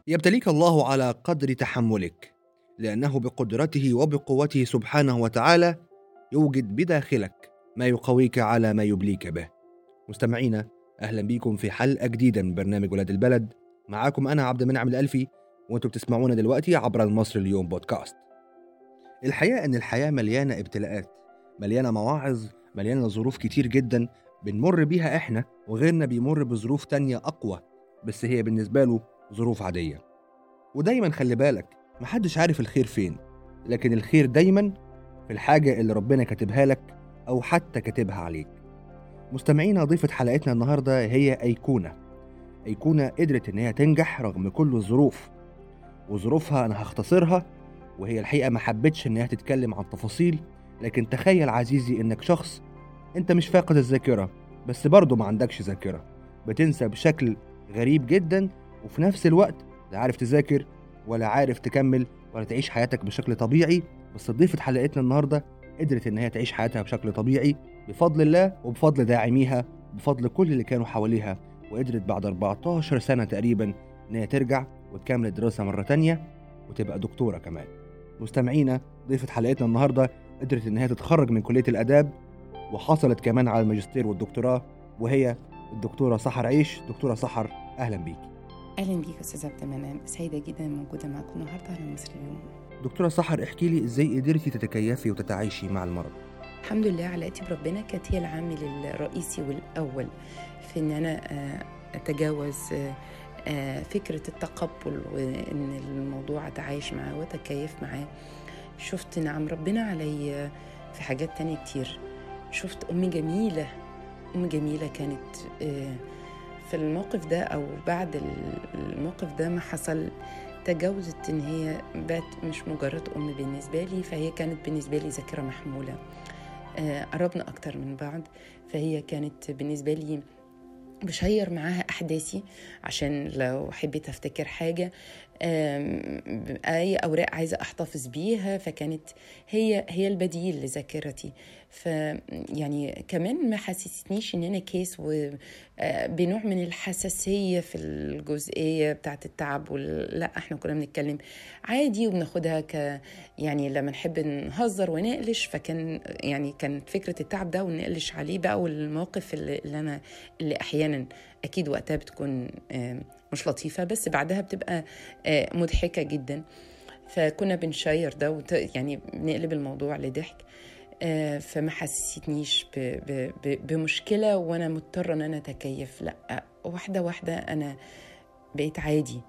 يبتليك الله على قدر تحملك لانه بقدرته وبقوته سبحانه وتعالى يوجد بداخلك ما يقويك على ما يبليك به مستمعينا اهلا بيكم في حلقه جديده من برنامج ولاد البلد معاكم انا عبد المنعم الالفي وانتم بتسمعونا دلوقتي عبر المصري اليوم بودكاست الحقيقه ان الحياه مليانه ابتلاءات مليانه مواعظ مليانه ظروف كتير جدا بنمر بيها احنا وغيرنا بيمر بظروف تانية اقوى بس هي بالنسبه له ظروف عاديه ودايما خلي بالك محدش عارف الخير فين لكن الخير دايما في الحاجه اللي ربنا كاتبها لك او حتى كاتبها عليك مستمعينا ضيفة حلقتنا النهاردة هي أيقونة أيقونة قدرت إن هي تنجح رغم كل الظروف وظروفها أنا هختصرها وهي الحقيقة ما حبتش إن هي تتكلم عن تفاصيل لكن تخيل عزيزي إنك شخص أنت مش فاقد الذاكرة بس برضه ما عندكش ذاكرة بتنسى بشكل غريب جدا وفي نفس الوقت لا عارف تذاكر ولا عارف تكمل ولا تعيش حياتك بشكل طبيعي بس ضيفة حلقتنا النهاردة قدرت إن هي تعيش حياتها بشكل طبيعي بفضل الله وبفضل داعميها بفضل كل اللي كانوا حواليها وقدرت بعد 14 سنة تقريبا إن هي ترجع وتكمل الدراسة مرة تانية وتبقى دكتورة كمان مستمعينا ضيفة حلقتنا النهاردة قدرت إن هي تتخرج من كلية الآداب وحصلت كمان على الماجستير والدكتوراه وهي الدكتورة سحر عيش دكتورة سحر أهلا بيكي اهلا بيك استاذ عبد المنعم سعيده جدا موجوده معاكم النهارده على مصر اليوم دكتورة سحر احكي لي ازاي قدرتي تتكيفي وتتعايشي مع المرض الحمد لله علاقتي بربنا كانت هي العامل الرئيسي والاول في ان انا آه، اتجاوز آه، آه، فكره التقبل وان الموضوع اتعايش معاه واتكيف معاه شفت نعم ربنا علي في حاجات تانية كتير شفت أمي جميلة أم جميلة كانت آه، في الموقف ده أو بعد الموقف ده ما حصل تجاوزت إن هي بقت مش مجرد أم بالنسبة لي فهي كانت بالنسبة لي ذاكرة محمولة آه، قربنا أكتر من بعض فهي كانت بالنسبة لي بشير معاها أحداثي عشان لو حبيت أفتكر حاجة آم، أي أوراق عايزة أحتفظ بيها فكانت هي هي البديل لذاكرتي ف يعني كمان ما حسستنيش ان انا كيس وبنوع من الحساسيه في الجزئيه بتاعه التعب وال... لا احنا كنا بنتكلم عادي وبناخدها ك يعني لما نحب نهزر ونقلش فكان يعني كانت فكره التعب ده ونقلش عليه بقى والمواقف اللي, اللي انا اللي احيانا اكيد وقتها بتكون آه، مش لطيفه بس بعدها بتبقى آه، مضحكه جدا فكنا بنشير ده وت... يعني بنقلب الموضوع لضحك آه، فما حسستنيش ب... ب... ب... بمشكله وانا مضطره ان انا اتكيف لا واحده واحده انا بقيت عادي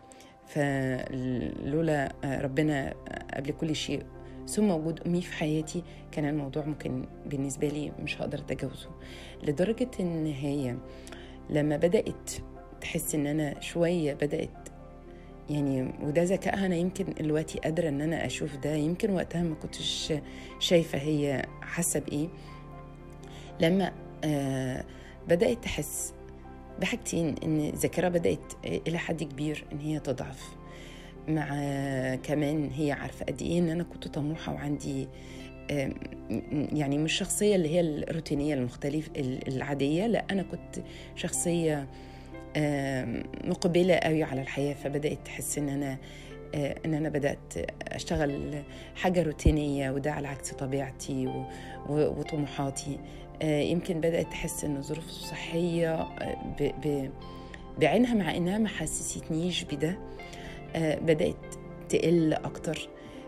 فلولا آه، ربنا قبل كل شيء ثم وجود امي في حياتي كان الموضوع ممكن بالنسبه لي مش هقدر اتجاوزه لدرجه ان هي لما بدات تحس ان انا شويه بدات يعني وده ذكائها انا يمكن دلوقتي قادره ان انا اشوف ده يمكن وقتها ما كنتش شايفه هي حاسه بايه لما آه بدات تحس بحاجتين ان الذاكره بدات الى حد كبير ان هي تضعف مع كمان هي عارفه قد ايه ان انا كنت طموحه وعندي آم، يعني مش الشخصيه اللي هي الروتينيه المختلف العاديه لا انا كنت شخصيه آم، مقبله قوي على الحياه فبدات تحس ان انا آه، ان انا بدات اشتغل حاجه روتينيه وده على عكس طبيعتي و- و- وطموحاتي آه، يمكن بدات تحس ان الظروف الصحيه آه، ب- ب- بعينها مع انها ما حسستنيش بده آه، بدات تقل اكتر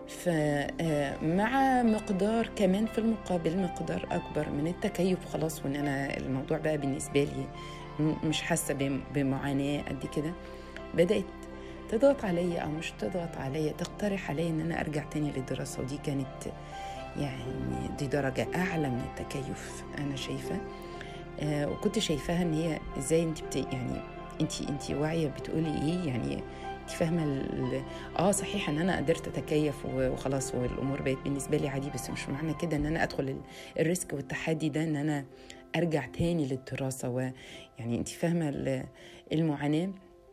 فمع مقدار كمان في المقابل مقدار اكبر من التكيف خلاص وان انا الموضوع بقى بالنسبه لي م- مش حاسه بم- بمعاناه قد كده بدات تضغط عليا او مش تضغط عليا تقترح عليا ان انا ارجع تاني للدراسه ودي كانت يعني دي درجه اعلى من التكيف انا شايفه آه وكنت شايفاها ان هي ازاي انت بت يعني انت انت واعيه بتقولي ايه يعني انت فاهمه ال- اه صحيح ان انا قدرت اتكيف و- وخلاص والامور بقت بالنسبه لي عادي بس مش معنى كده ان انا ادخل ال- الريسك والتحدي ده ان انا ارجع تاني للدراسه ويعني انت فاهمه ال- المعاناه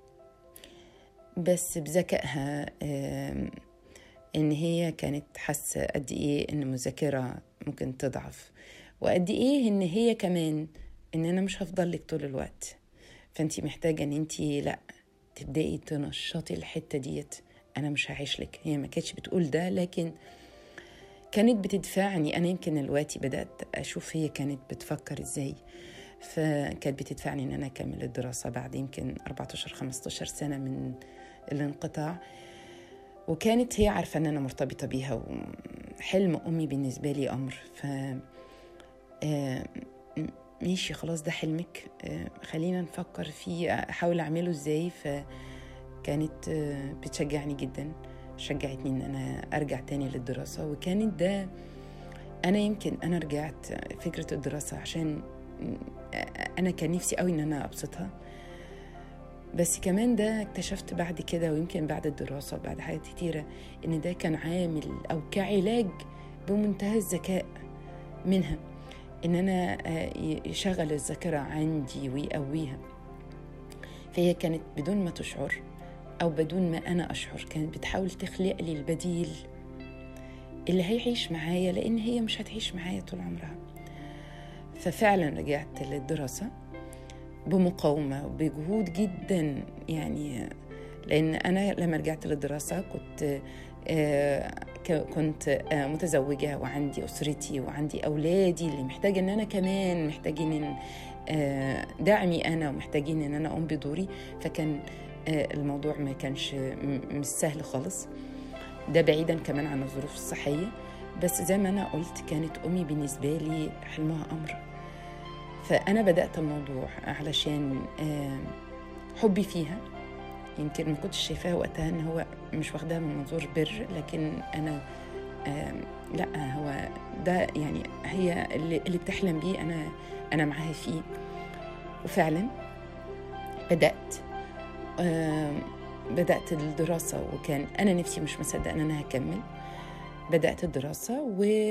بس بذكائها آم، ان هي كانت حاسه قد ايه ان المذاكره ممكن تضعف وقد ايه ان هي كمان ان انا مش هفضل لك طول الوقت فانت محتاجه ان انت لا تبدأي تنشطي الحتة ديت أنا مش هعيش لك هي ما كانتش بتقول ده لكن كانت بتدفعني أنا يمكن دلوقتي بدأت أشوف هي كانت بتفكر إزاي فكانت بتدفعني إن أنا أكمل الدراسة بعد يمكن 14 15 سنة من الانقطاع وكانت هي عارفة إن أنا مرتبطة بيها وحلم أمي بالنسبة لي أمر ف آه، ماشي خلاص ده حلمك آه، خلينا نفكر فيه أحاول أعمله إزاي فكانت آه، بتشجعني جدا شجعتني إن أنا أرجع تاني للدراسة وكانت ده أنا يمكن أنا رجعت فكرة الدراسة عشان أنا كان نفسي قوي إن أنا أبسطها بس كمان ده اكتشفت بعد كده ويمكن بعد الدراسة وبعد حاجات كتيرة إن ده كان عامل أو كعلاج بمنتهى الذكاء منها إن أنا يشغل الذاكرة عندي ويقويها فهي كانت بدون ما تشعر أو بدون ما أنا أشعر كانت بتحاول تخلق لي البديل اللي هيعيش معايا لأن هي مش هتعيش معايا طول عمرها ففعلا رجعت للدراسة بمقاومة وبجهود جدا يعني لأن أنا لما رجعت للدراسة كنت كنت متزوجة وعندي أسرتي وعندي أولادي اللي محتاجة إن أنا كمان محتاجين دعمي أنا ومحتاجين إن أنا أقوم بدوري فكان الموضوع ما كانش مش سهل خالص ده بعيدا كمان عن الظروف الصحية بس زي ما أنا قلت كانت أمي بالنسبة لي حلمها أمر فأنا بدأت الموضوع علشان حبي فيها يمكن ما كنتش شايفاها وقتها ان هو مش واخداها من منظور بر لكن انا لا هو ده يعني هي اللي, اللي بتحلم بيه انا انا معاها فيه وفعلا بدات بدات الدراسه وكان انا نفسي مش مصدقه ان انا هكمل بدات الدراسه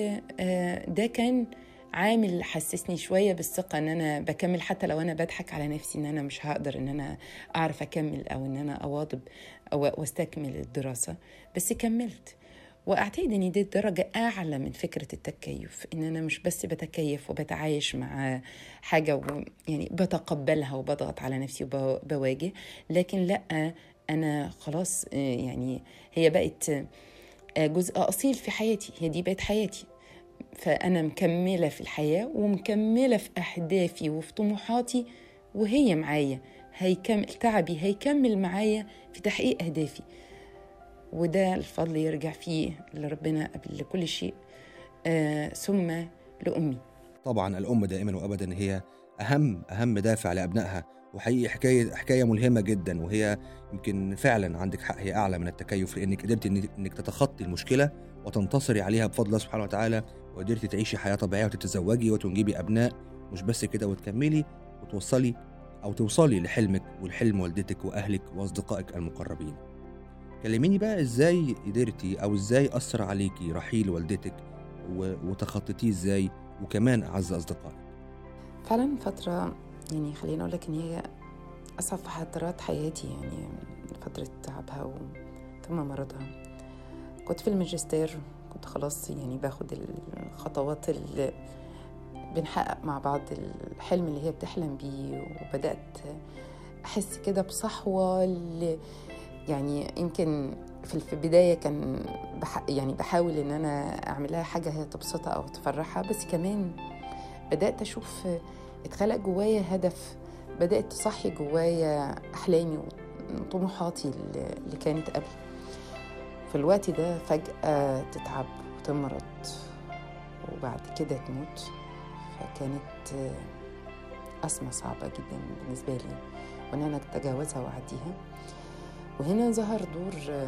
وده كان عامل حسسني شويه بالثقه ان انا بكمل حتى لو انا بضحك على نفسي ان انا مش هقدر ان انا اعرف اكمل او ان انا اواظب او واستكمل الدراسه بس كملت واعتقد ان دي درجه اعلى من فكره التكيف ان انا مش بس بتكيف وبتعايش مع حاجه و يعني بتقبلها وبضغط على نفسي وبواجه لكن لا انا خلاص يعني هي بقت جزء اصيل في حياتي هي دي بقت حياتي فأنا مكملة في الحياة ومكملة في أهدافي وفي طموحاتي وهي معايا هيكمل تعبي هيكمل معايا في تحقيق أهدافي وده الفضل يرجع فيه لربنا قبل كل شيء آه ثم لأمي طبعا الأم دائما وأبدا هي أهم أهم دافع لأبنائها وحقيقي حكاية حكاية ملهمة جدا وهي يمكن فعلا عندك حق هي أعلى من التكيف لأنك قدرت إنك تتخطي المشكلة وتنتصري عليها بفضل الله سبحانه وتعالى وقدرتي تعيشي حياة طبيعية وتتزوجي وتنجبي أبناء مش بس كده وتكملي وتوصلي أو توصلي لحلمك ولحلم والدتك وأهلك وأصدقائك المقربين كلميني بقى إزاي قدرتي أو إزاي أثر عليكي رحيل والدتك وتخطيتيه إزاي وكمان أعز أصدقائك فعلا فترة يعني خليني أقول لك إن هي أصعب فترات حياتي يعني فترة تعبها و... ثم مرضها كنت في الماجستير كنت خلاص يعني باخد الخطوات اللي بنحقق مع بعض الحلم اللي هي بتحلم بيه وبدأت أحس كده بصحوة اللي يعني يمكن في البداية كان بح يعني بحاول إن أنا أعمل لها حاجة هي تبسطها أو تفرحها بس كمان بدأت أشوف اتخلق جوايا هدف بدأت تصحي جوايا أحلامي وطموحاتي اللي كانت قبل في الوقت ده فجأة تتعب وتمرض وبعد كده تموت فكانت أزمة صعبة جدا بالنسبة لي وإن أنا أتجاوزها وأعديها وهنا ظهر دور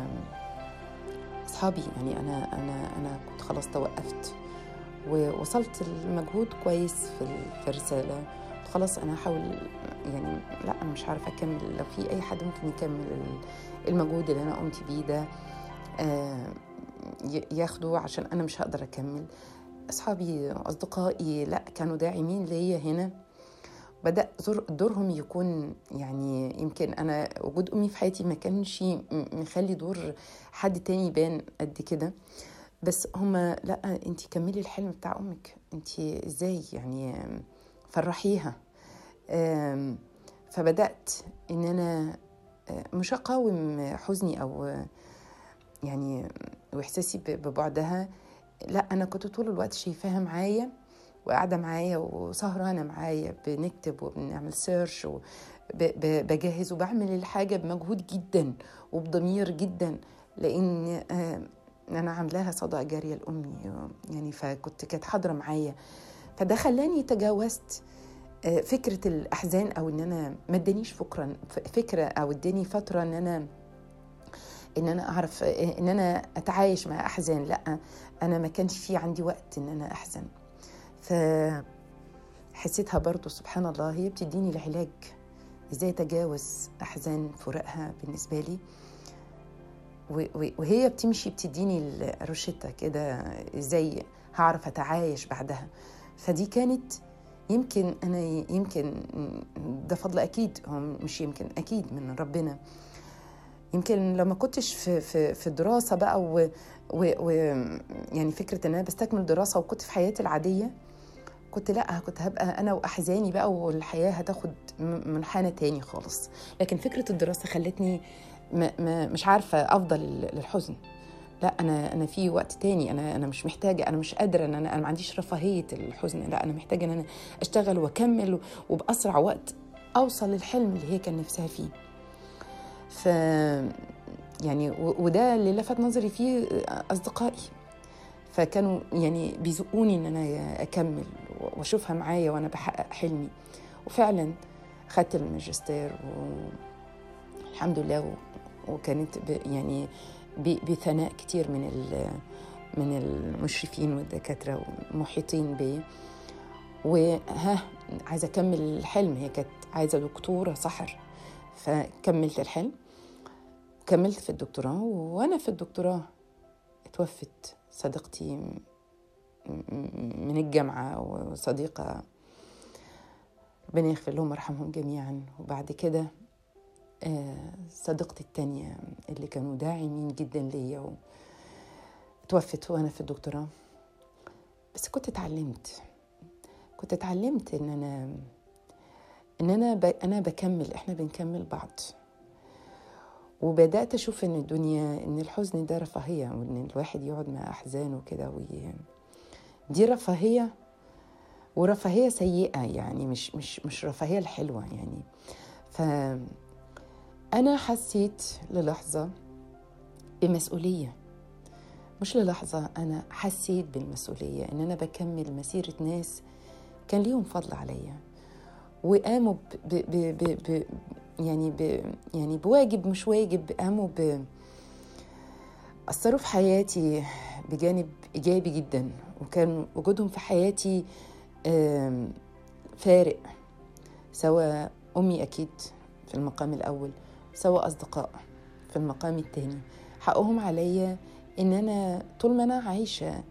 أصحابي يعني أنا أنا أنا كنت خلاص توقفت ووصلت المجهود كويس في الرسالة خلاص أنا هحاول يعني لا أنا مش عارفة أكمل لو في أي حد ممكن يكمل المجهود اللي أنا قمت بيه ده ياخدوا عشان انا مش هقدر اكمل اصحابي اصدقائي لا كانوا داعمين ليا هنا بدا دورهم يكون يعني يمكن انا وجود امي في حياتي ما كانش مخلي دور حد تاني يبان قد كده بس هما لا انت كملي الحلم بتاع امك انت ازاي يعني فرحيها فبدات ان انا مش اقاوم حزني او يعني واحساسي ببعدها لا انا كنت طول الوقت شايفاها معايا وقاعده معايا وسهرانه معايا بنكتب وبنعمل سيرش وبجهز وبعمل الحاجه بمجهود جدا وبضمير جدا لان انا عاملاها صدقه جاريه لامي يعني فكنت كانت حاضره معايا فده خلاني تجاوزت فكره الاحزان او ان انا ما ادانيش فكرا فكره او اداني فتره ان انا ان انا اعرف ان انا اتعايش مع احزان لا انا ما كانش في عندي وقت ان انا احزن ف حسيتها برضو سبحان الله هي بتديني العلاج ازاي اتجاوز احزان فراقها بالنسبه لي وهي بتمشي بتديني الروشته كده ازاي هعرف اتعايش بعدها فدي كانت يمكن انا يمكن ده فضل اكيد هو مش يمكن اكيد من ربنا يمكن لما كنتش في في في الدراسه بقى و, و, و يعني فكره ان انا بستكمل دراسه وكنت في حياتي العاديه كنت لا كنت هبقى انا واحزاني بقى والحياه هتاخد منحنى تاني خالص لكن فكره الدراسه خلتني ما ما مش عارفه افضل للحزن لا انا انا في وقت تاني انا انا مش محتاجه انا مش قادره ان انا انا ما عنديش رفاهيه الحزن لا انا محتاجه ان انا اشتغل واكمل وباسرع وقت اوصل للحلم اللي هي كان نفسها فيه ف يعني وده اللي لفت نظري فيه اصدقائي فكانوا يعني بيزقوني ان انا اكمل واشوفها معايا وانا بحقق حلمي وفعلا خدت الماجستير والحمد لله وكانت يعني بثناء كتير من من المشرفين والدكاتره المحيطين بي وها عايزه اكمل الحلم هي كانت عايزه دكتوره سحر فكملت الحلم كملت في الدكتوراه وانا في الدكتوراه اتوفت صديقتي من الجامعة وصديقة ربنا يغفر لهم ويرحمهم جميعا وبعد كده صديقتي التانية اللي كانوا داعمين جدا ليا توفت وانا في الدكتوراه بس كنت اتعلمت كنت اتعلمت ان انا ان انا ب... انا بكمل احنا بنكمل بعض وبدات اشوف ان الدنيا ان الحزن ده رفاهيه وان الواحد يقعد مع احزانه كده وي... دي رفاهيه ورفاهيه سيئه يعني مش مش مش رفاهيه الحلوه يعني ف انا حسيت للحظه بمسؤوليه مش للحظه انا حسيت بالمسؤوليه ان انا بكمل مسيره ناس كان ليهم فضل عليا وقاموا ب ب ب ب يعني ب يعني بواجب مش واجب قاموا ب أثروا في حياتي بجانب إيجابي جدا وكان وجودهم في حياتي فارق سواء أمي أكيد في المقام الأول سواء أصدقاء في المقام الثاني حقهم عليا إن أنا طول ما أنا عايشة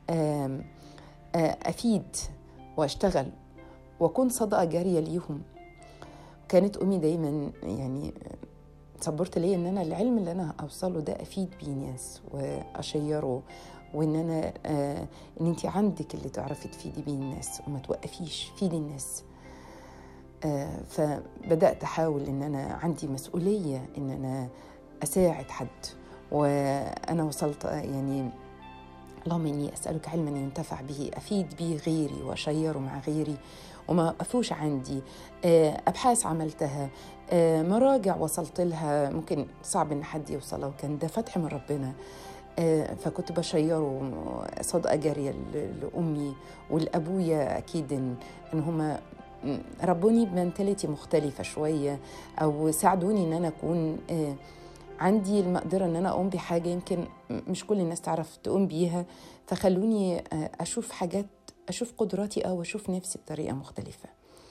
أفيد وأشتغل واكون صدقه جاريه ليهم كانت امي دايما يعني صبرت ليا ان انا العلم اللي انا اوصله ده افيد بيه ناس واشيره وان انا آه ان انت عندك اللي تعرفي تفيدي بيه الناس وما توقفيش فيدي الناس آه فبدات احاول ان انا عندي مسؤوليه ان انا اساعد حد وانا وصلت يعني اللهم اني اسالك علما ينتفع به افيد به غيري واشيره مع غيري وما وقفوش عندي ابحاث عملتها مراجع وصلت لها ممكن صعب ان حد يوصلها وكان ده فتح من ربنا فكنت بشيره صدقه جاريه لامي ولابويا اكيد ان, إن هما ربوني بمنتاليتي مختلفه شويه او ساعدوني ان انا اكون عندي المقدره ان انا اقوم بحاجه يمكن مش كل الناس تعرف تقوم بيها فخلوني اشوف حاجات اشوف قدراتي او اشوف نفسي بطريقه مختلفه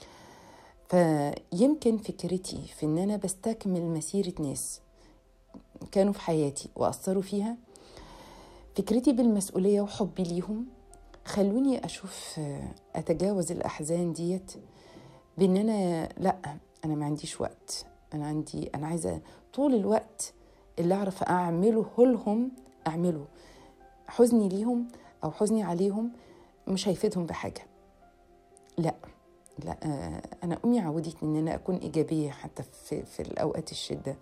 فيمكن فكرتي في ان انا بستكمل مسيره ناس كانوا في حياتي واثروا فيها فكرتي بالمسؤوليه وحبي ليهم خلوني اشوف اتجاوز الاحزان ديت بان انا لا انا ما عنديش وقت انا عندي انا عايزه طول الوقت اللي اعرف اعمله لهم اعمله حزني ليهم او حزني عليهم مش هيفيدهم بحاجه لا لا آه، انا امي عودتني ان انا اكون ايجابيه حتى في في الاوقات الشده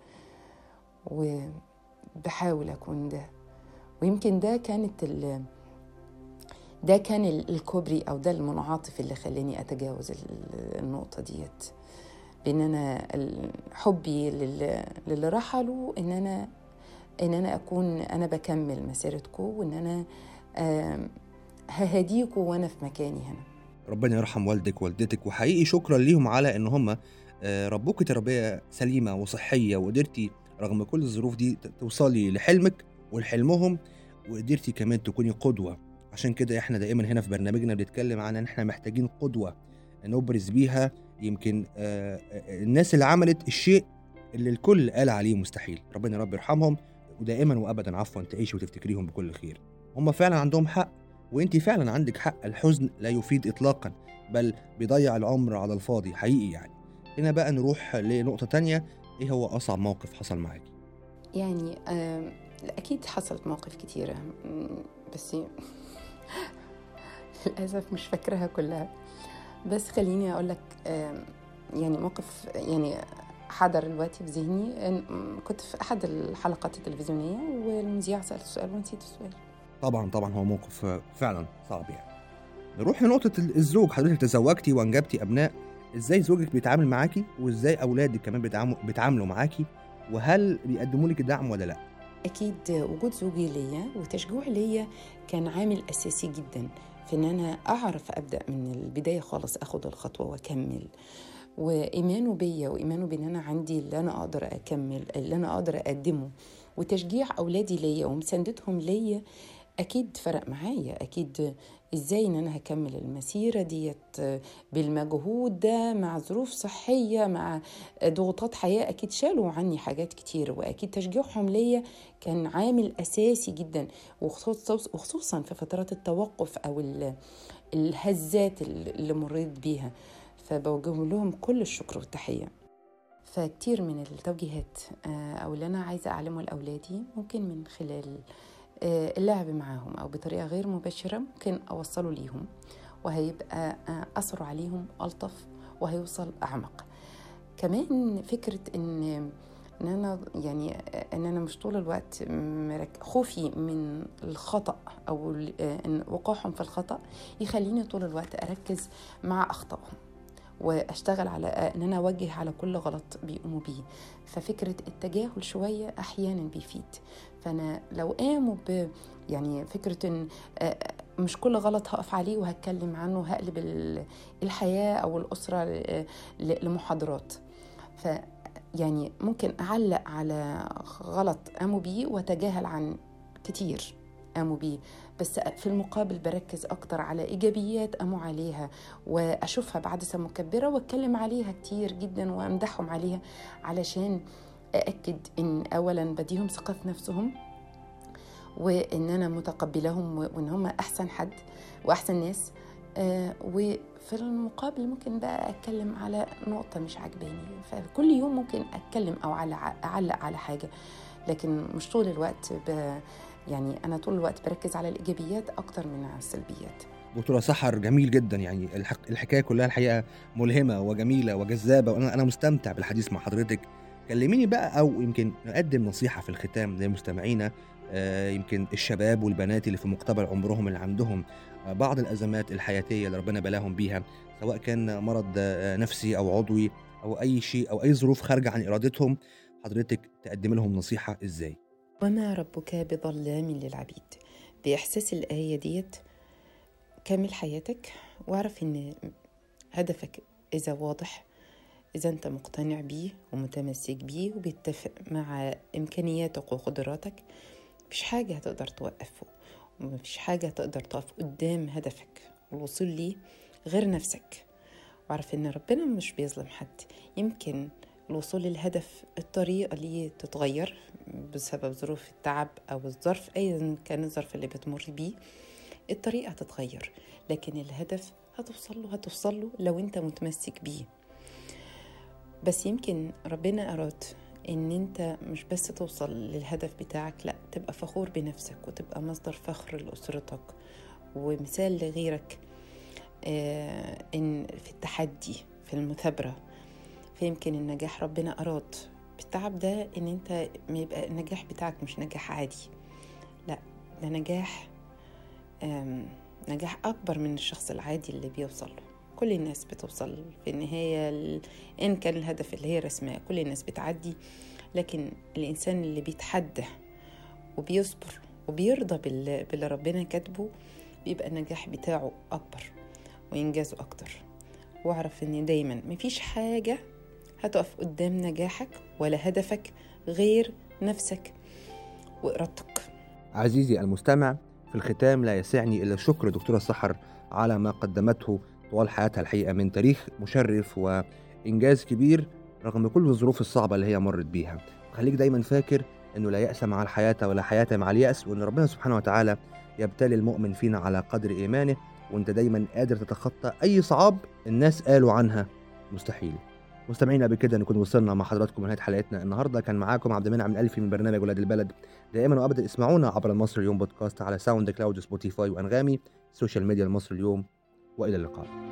وبحاول اكون ده ويمكن ده كانت ال ده كان ال- الكوبري او ده المنعطف اللي خلاني اتجاوز ال- النقطه ديت بان انا ال- حبي لل- للي رحلوا ان انا ان انا اكون انا بكمل مسيرتكم وان انا آم، ههديكم وانا في مكاني هنا ربنا يرحم والدك ووالدتك وحقيقي شكرا ليهم على ان هم آه، ربوكي تربيه سليمه وصحيه وقدرتي رغم كل الظروف دي ت- توصلي لحلمك ولحلمهم وقدرتي كمان تكوني قدوه عشان كده احنا دائما هنا في برنامجنا بنتكلم عن ان احنا محتاجين قدوه نبرز بيها يمكن آه، آه، الناس اللي عملت الشيء اللي الكل قال عليه مستحيل ربنا يا رب يرحمهم ودائما وابدا عفوا تعيشي وتفتكريهم بكل خير هم فعلا عندهم حق وانت فعلا عندك حق الحزن لا يفيد اطلاقا بل بيضيع العمر على الفاضي حقيقي يعني هنا بقى نروح لنقطة تانية ايه هو اصعب موقف حصل معاكي يعني آم، لا، اكيد حصلت مواقف كتيره مم، بس للاسف مش فاكراها كلها بس خليني اقول لك آم، يعني موقف يعني حضر دلوقتي في ذهني إن كنت في احد الحلقات التلفزيونيه والمذيع سال سؤال ونسيت السؤال طبعا طبعا هو موقف آه، فعلا صعب يعني نروح لنقطة ال- الزوج حضرتك تزوجتي وانجبتي ابناء ازاي زوجك بيتعامل معاكي وازاي اولادك كمان بيتعاملوا بيتعاملوا معاكي وهل بيقدموا لك الدعم ولا لا أكيد وجود زوجي ليا وتشجيعه ليا كان عامل أساسي جدا في إن أنا أعرف أبدأ من البداية خالص أخد الخطوة وأكمل وإيمانه بيا وإيمانه بإن أنا عندي اللي أنا أقدر أكمل اللي أنا أقدر أقدمه وتشجيع أولادي ليا ومساندتهم ليا أكيد فرق معايا أكيد إزاي إن أنا هكمل المسيرة ديت بالمجهود ده مع ظروف صحية مع ضغوطات حياة أكيد شالوا عني حاجات كتير وأكيد تشجيعهم ليا كان عامل أساسي جدا وخصوص- وخصوصا في فترات التوقف أو ال- الهزات اللي مريت بيها فبوجه لهم كل الشكر والتحية فكتير من التوجيهات آه، أو اللي أنا عايزة أعلمه لأولادي ممكن من خلال آه، اللعب معاهم أو بطريقة غير مباشرة ممكن أوصله ليهم وهيبقى آه، أثره عليهم ألطف وهيوصل أعمق كمان فكرة إن ان انا يعني ان انا مش طول الوقت مرك... خوفي من الخطا او ال- ان وقوعهم في الخطا يخليني طول الوقت اركز مع اخطائهم واشتغل على ان انا اوجه على كل غلط بيقوموا بيه ففكره التجاهل شويه احيانا بيفيد فانا لو قاموا ب يعني فكره ان آه، مش كل غلط هقف عليه وهتكلم عنه وهقلب ال- الحياه او الاسره ل- ل- لمحاضرات ف يعني ممكن اعلق على غلط قاموا بيه واتجاهل عن كتير قاموا بيه بس في المقابل بركز اكتر على ايجابيات قاموا عليها واشوفها بعدسه مكبره واتكلم عليها كتير جدا وامدحهم عليها علشان ااكد ان اولا بديهم ثقه في نفسهم وان انا متقبلهم وان هم احسن حد واحسن ناس آه، وفي المقابل ممكن بقى اتكلم على نقطه مش عجباني فكل يوم ممكن اتكلم او على اعلق على حاجه لكن مش طول الوقت ب يعني انا طول الوقت بركز على الايجابيات اكتر من على السلبيات دكتورة سحر جميل جدا يعني الحق الحكاية كلها الحقيقة ملهمة وجميلة وجذابة وأنا أنا مستمتع بالحديث مع حضرتك كلميني بقى أو يمكن نقدم نصيحة في الختام لمستمعينا آه، يمكن الشباب والبنات اللي في مقتبل عمرهم اللي عندهم آه، بعض الأزمات الحياتية اللي ربنا بلاهم بيها سواء كان مرض آه، نفسي أو عضوي أو أي شيء أو أي ظروف خارجة عن إرادتهم حضرتك تقدم لهم نصيحة إزاي؟ وما ربك بظلام للعبيد بإحساس الآية ديت كمل حياتك واعرف إن هدفك إذا واضح إذا أنت مقتنع بيه ومتمسك بيه وبيتفق مع إمكانياتك وقدراتك مفيش حاجة هتقدر توقفه ومفيش حاجة هتقدر تقف قدام هدفك والوصول ليه غير نفسك واعرف إن ربنا مش بيظلم حد يمكن الوصول للهدف الطريقة ليه تتغير بسبب ظروف التعب أو الظرف أيا كان الظرف اللي بتمر بيه الطريقة هتتغير لكن الهدف هتوصل له هتوصل له لو انت متمسك بيه بس يمكن ربنا أراد ان انت مش بس توصل للهدف بتاعك لا تبقى فخور بنفسك وتبقى مصدر فخر لأسرتك ومثال لغيرك آه، إن في التحدي في المثابرة فيمكن النجاح ربنا أراد بالتعب ده إن أنت ما يبقى النجاح بتاعك مش نجاح عادي لا ده نجاح آم، نجاح أكبر من الشخص العادي اللي بيوصل له كل الناس بتوصل في النهاية ال- إن كان الهدف اللي هي رسماه كل الناس بتعدي لكن الإنسان اللي بيتحدى وبيصبر وبيرضى بال- باللي ربنا كاتبه بيبقى النجاح بتاعه أكبر وإنجازه أكتر واعرف إن دايما مفيش حاجة هتقف قدام نجاحك ولا هدفك غير نفسك وإرادتك عزيزي المستمع في الختام لا يسعني إلا الشكر دكتورة سحر على ما قدمته طوال حياتها الحقيقة من تاريخ مشرف وإنجاز كبير رغم كل الظروف الصعبة اللي هي مرت بيها خليك دايما فاكر أنه لا يأس مع الحياة ولا حياة مع اليأس وأن ربنا سبحانه وتعالى يبتلي المؤمن فينا على قدر إيمانه وأنت دايما قادر تتخطى أي صعاب الناس قالوا عنها مستحيل مستمعينا بكده نكون وصلنا مع حضراتكم لنهايه حلقتنا النهارده كان معاكم عبد المنعم الالفي من برنامج ولاد البلد دائما وابدا اسمعونا عبر المصري اليوم بودكاست على ساوند كلاود سبوتيفاي وانغامي سوشيال ميديا المصري اليوم والى اللقاء